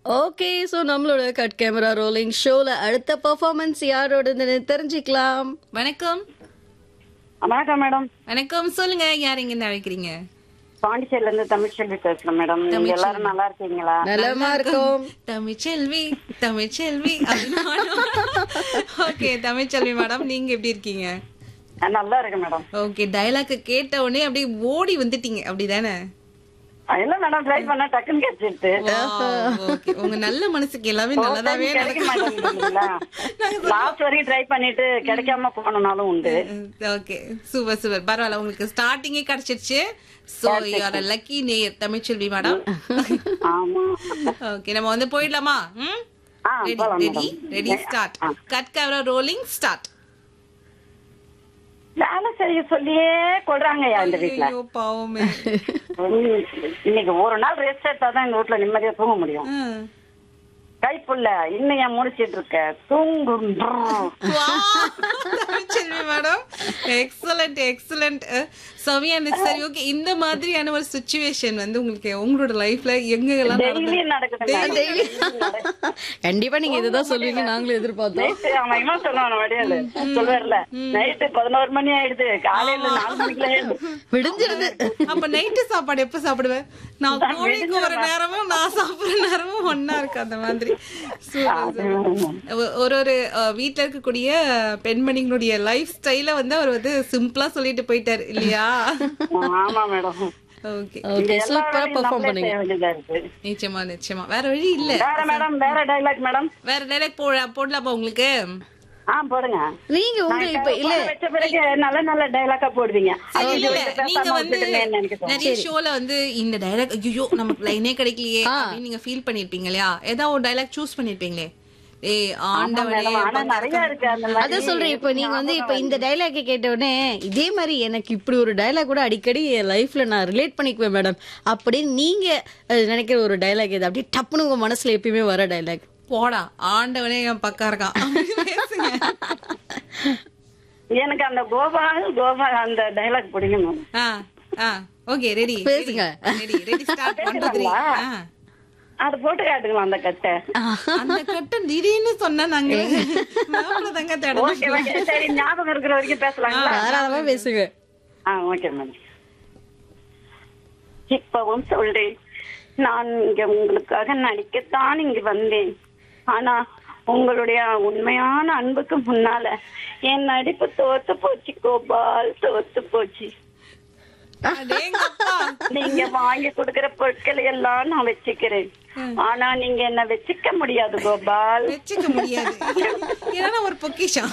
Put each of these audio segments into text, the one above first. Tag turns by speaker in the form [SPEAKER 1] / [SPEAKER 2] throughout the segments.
[SPEAKER 1] Okay so நம்மளோட cut camera rolling ஷோல அடுத்த பெர்ஃபார்மன்ஸ் யாரோடதுன்னு தெரிஞ்சுக்கலாம்
[SPEAKER 2] வணக்கம்
[SPEAKER 3] வணக்கம் மேடம்
[SPEAKER 2] வணக்கம் சொல்லுங்க யார் இங்க இருந்து அழைக்கிறீங்க
[SPEAKER 3] பாண்டிச்சேரில இருந்து தமிழ்ச்செல்வி பேசுறேன் மேடம் நீங்க எல்லாரும் நல்லா இருக்கீங்களா
[SPEAKER 1] நலமா இருக்கும்
[SPEAKER 2] தமிழ்ச்செல்வி தமிழ்ச்செல்வி ஓகே தமிழ்ச்செல்வி மேடம் நீங்க எப்படி இருக்கீங்க
[SPEAKER 3] நான் நல்லா இருக்கேன் மேடம்
[SPEAKER 2] ஓகே டயலாக் கேட்ட உடனே அப்படியே ஓடி வந்துட்டீங்க அப்படிதானே
[SPEAKER 3] இல்ல மேடம் ட்ரை பண்ண டக்குன்னு கிடைச்சிருச்சு
[SPEAKER 2] ஓகே உங்க நல்ல மனசுக்கு எல்லாமே நல்லதாவே
[SPEAKER 3] கிடைக்க
[SPEAKER 2] நடக்கும்
[SPEAKER 3] மாட்டேங்குதுங்களா லாஸ்ட் வரைக்கும் ட்ரை பண்ணிட்டு கிடைக்காம போனனாலும் உண்டு
[SPEAKER 2] ஓகே சூப்பர் சூப்பர் பரவாயில்ல உங்களுக்கு ஸ்டார்டிங்கே கிடைச்சிருச்சு சோ யூஆர் லக்கி நேயர் தமிழ்ச்செல்வி மேடம்
[SPEAKER 3] ஆமா
[SPEAKER 2] ஓகே நம்ம வந்து போயிடலாமா ம்
[SPEAKER 3] ஆ,
[SPEAKER 2] ரெடி
[SPEAKER 3] போலாம்
[SPEAKER 2] ready
[SPEAKER 3] madam.
[SPEAKER 2] Ready start cut camera rolling start
[SPEAKER 3] வேலை செய்ய சொல்லியே கொள்றாங்கய்யா இந்த வீட்டுல
[SPEAKER 2] ஐயோ பாவமே
[SPEAKER 3] உம், இன்னைக்கு ஒரு நாள் ரெஸ்ட் எடுத்தா தான் இந்த வீட்டுல நிம்மதியா தூங்க முடியும்
[SPEAKER 2] ஆ.
[SPEAKER 3] கைப்புள்ள இன்னும் ஏன் முடிச்சிட்டு இருக்க தூங்கும்
[SPEAKER 2] தமிழ்ச்செல்வி மேடம் எக்ஸலண்ட் எக்ஸலண்ட் சவியான சரி ஓகே இந்த மாதிரியான ஒரு சுச்சுவேஷன் வந்து உங்களுக்கு உங்களோட லைஃப்ல எங்க எல்லாம்
[SPEAKER 3] டெய்லி நடக்குது madam.
[SPEAKER 1] கண்டிப்பா நீங்க இதுதான் சொல்லுவீங்க நாங்களும் எதிர்பார்த்தோம்
[SPEAKER 3] நைட்டு அவன் இவன் சொல்லுவான் வடிவேலு சொல்லுவார்ல நைட்டு பதினோரு மணி ஆயிடுது காலையில நாலு மணிக்குள்ள எழுந்து
[SPEAKER 1] விடிஞ்சிருது
[SPEAKER 2] அப்ப நைட்டு சாப்பாடு எப்ப சாப்பிடுவேன் நான் கோழிக்கு ஒரு நேரமும் நான் சாப்பிடுற நேரமும் ஒன்னா இருக்கு அந்த மாதிரி Super, super. ஒ- ஒரு ஒரு அஹ், வீட்ல இருக்கக்கூடிய பெண்மணிகளுடைய லைஃப் ஸ்டைல வந்து அவர் வந்து சிம்பிளா சொல்லிட்டு போயிட்டாரு இல்லையா
[SPEAKER 3] ஆமா மேடம்
[SPEAKER 2] ஓகே
[SPEAKER 1] ஓகே
[SPEAKER 3] எல்லா
[SPEAKER 1] சூப்பரா
[SPEAKER 3] வேலையும்
[SPEAKER 1] பெர்ஃபார்ம்
[SPEAKER 3] நம்மளே
[SPEAKER 1] பண்ணீங்க
[SPEAKER 3] செய்ய வேண்டியதா இருக்கு
[SPEAKER 2] நிச்சயமா நிச்சயமா வேற வழி இல்ல
[SPEAKER 3] வேற மேடம் வேற டைலாக் மேடம்
[SPEAKER 2] வேற டைலாக் போ போடலாமா உங்களுக்கு
[SPEAKER 3] ஆ போடுங்க
[SPEAKER 1] நீங்க உங்க இப்ப இல்ல
[SPEAKER 3] போன வச்ச பிறகு நல்ல நல்ல டைலாக்கா போடுவீங்க
[SPEAKER 2] சரி,
[SPEAKER 3] அது
[SPEAKER 2] இல்ல,
[SPEAKER 3] இது
[SPEAKER 2] இல்ல. நீங்க
[SPEAKER 3] பேசாம
[SPEAKER 2] வந்து
[SPEAKER 3] விட்டுட்டேன்னு நினைக்கிறேன்
[SPEAKER 2] நிறைய ஷோல வந்து இந்த டைலாக் ஐயோ நமக்கு லைனே கிடைக்கலையே அப்படின்னு நீங்க ஃபீல் பண்ணிருப்பீங்க இல்லையா ஏதாவது ஒரு டைலாக் சூஸ் பண்ணிருப்பீங்களே ஏய் ஆண்டவனே
[SPEAKER 3] மேடம் ஆனா நிறைய இருக்கு அந்த மாதிரி
[SPEAKER 1] அதான் சொல்றேன் இப்ப நீங்க வந்து இப்ப இந்த டைலாக் கேட்ட உடனே இதே மாதிரி எனக்கு இப்படி ஒரு டைலாக் கூட அடிக்கடி என் லைஃப்ல நான் ரிலேட் பண்ணிக்குவேன் மேடம் அப்படின்னு நீங்க அஹ், நினைக்கிற ஒரு டைலாக் இது அப்படியே டப்புன்னு உங்க மனசுல எப்பயுமே வர டைலாக்
[SPEAKER 2] போடா ஆண்டவனே என் பக்கம் இருக்கான் அப்படி பேசுங்க
[SPEAKER 3] எனக்கு அந்த கோபால் கோபால் அந்த டைலாக் பிடிக்கும் மேம்
[SPEAKER 2] ஆ ஆ ஓகே ரெடி
[SPEAKER 1] பேசுங்க.
[SPEAKER 2] ரெடி ரெடி ஸ்டார்ட் பண்றது
[SPEAKER 3] அது போட்டு காட்டுங்களா அந்த கட்டை
[SPEAKER 2] அந்த கட்டம் திடீர்னு சொன்னா நாங்க மேப்ல தாங்க தேடணும்
[SPEAKER 3] ஓகே ஓகே சரி ஞாபகம் இருக்கிற வரைக்கும் பேசலாங்களா
[SPEAKER 1] தாராளமா பேசுங்க
[SPEAKER 3] ஆ ஓகே மேம் இப்பவும் சொல்றேன் நான் இங்க உங்களுக்காக நடிக்கத்தான் இங்க வந்தேன் ஆனா உங்களுடைய உண்மையான அன்புக்கு முன்னால என் நடிப்பு தோத்து போச்சு கோபால் தோத்து போச்சு
[SPEAKER 2] அடேங்கப்பா.
[SPEAKER 3] நீங்க வாங்கி கொடுக்கிற பொருட்களை எல்லாம் நான் வச்சுக்கிறேன் ஆனா நீங்க என்ன வச்சுக்க முடியாது கோபால்
[SPEAKER 2] வச்சுக்க முடியாது ஏன்னா ஒரு பொக்கிஷம்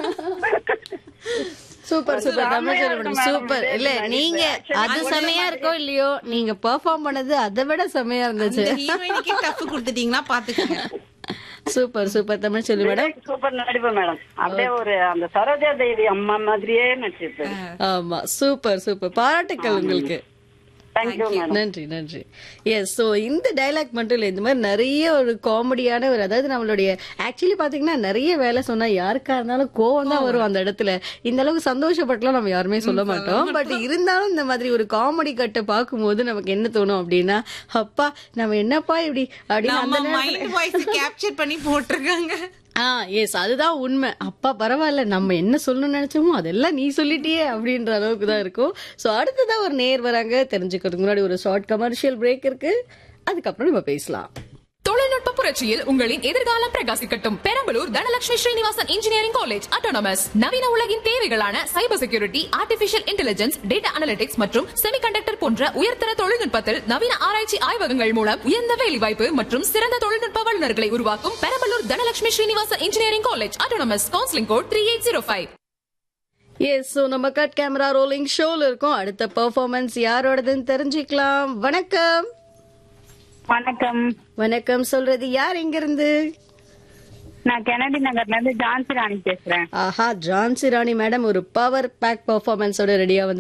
[SPEAKER 1] super super Tamil madam super இல்ல நீங்க அது செமையா இருக்கோ இல்லையோ நீங்க பெர்ஃபார்ம் பண்ணது அதை விட செமையா இருந்துச்சு
[SPEAKER 2] இந்த ஹீரோயினுக்கே டஃப் கொடுத்துட்டீங்கன்னா பாத்துக்கோங்க
[SPEAKER 1] சூப்பர் சூப்பர் தமிழ் சொல்லி மேடம்
[SPEAKER 3] சூப்பர் நடிப்பு மேடம் அப்படியே ஒரு அந்த சரோஜா தேவி அம்மா மாதிரியே நடிச்சிருப்பேன்
[SPEAKER 1] ஆமா சூப்பர் சூப்பர் பாராட்டுக்கள் உங்களுக்கு
[SPEAKER 3] தேங்க்யூ மேடம்
[SPEAKER 1] நன்றி நன்றி எஸ் ஸோ இந்த டைலாக் மட்டும் இல்லை இந்த மாதிரி நிறைய ஒரு காமெடியான ஒரு அதாவது நம்மளுடைய ஆக்சுவலி பாத்தீங்கன்னா நிறைய வேலை சொன்னா யாருக்கா இருந்தாலும் கோவம் தான் வரும் அந்த இடத்துல இந்த அளவுக்கு சந்தோஷப்பட்டுலாம் நம்ம யாருமே சொல்ல மாட்டோம் பட் இருந்தாலும் இந்த மாதிரி ஒரு காமெடி கட்டை பார்க்கும்போது நமக்கு என்ன தோணும் அப்படின்னா அப்பா நம்ம என்னப்பா இப்படி அப்படின்னு அந்த
[SPEAKER 2] நம்ம மைண்ட் வாய்ஸ் கேப்சர் பண்ணி போட்டிருக்காங்க
[SPEAKER 1] ஆ எஸ் அதுதான் உண்மை அப்பா பரவாயில்ல நம்ம என்ன சொல்லணும்னு நினைச்சோமோ அதெல்லாம் நீ சொல்லிட்டியே அப்படின்ற அளவுக்கு தான் இருக்கும் ஸோ அடுத்ததா ஒரு நேர் வராங்க தெரிஞ்சுக்கிறதுக்கு முன்னாடி ஒரு ஷார்ட் கமர்ஷியல் பிரேக் இருக்கு அதுக்கப்புறம் நம்ம பேசலாம்
[SPEAKER 4] தொழில்நுட்ப புரட்சியில் உங்களின் எதிர்காலம் பிரகாசிக்கட்டும் Perambalur Dhanalakshmi Srinivasan engineering college autonomous நவீன உலகின் தேவைகளான cyber security artificial intelligence data analytics மற்றும் செமிகண்டக்டர் போன்ற உயர்தர தொழில்நுட்பத்தில் நவீன ஆராய்ச்சி ஆய்வகங்கள் மூலம் உயர்ந்த வேலைவாய்ப்பு மற்றும் சிறந்த தொழில்நுட்ப வல்லுநர்களை உருவாக்கும் Perambalur Dhanalakshmi Srinivasan engineering college autonomous counselling code three eight zero five
[SPEAKER 1] yes so நம்ம கட் கேமரா ரோலிங் ஷோல இருக்கோம் அடுத்த பெர்ஃபார்மன்ஸ் யாரோடதுன்னு தெரிஞ்சுக்கலாம் வணக்கம்
[SPEAKER 3] வணக்கம்
[SPEAKER 1] வணக்கம் சொல்றது யார் எங்க இருந்து
[SPEAKER 3] நான் கெனடி நகர்ல இருந்து ஜான்சி ராணி பேசுறேன்
[SPEAKER 1] ஆஹா ஜான்சி ராணி மேடம் ஒரு பவர் பேக் பெர்ஃபார்மன்ஸோட ரெடியா வந்து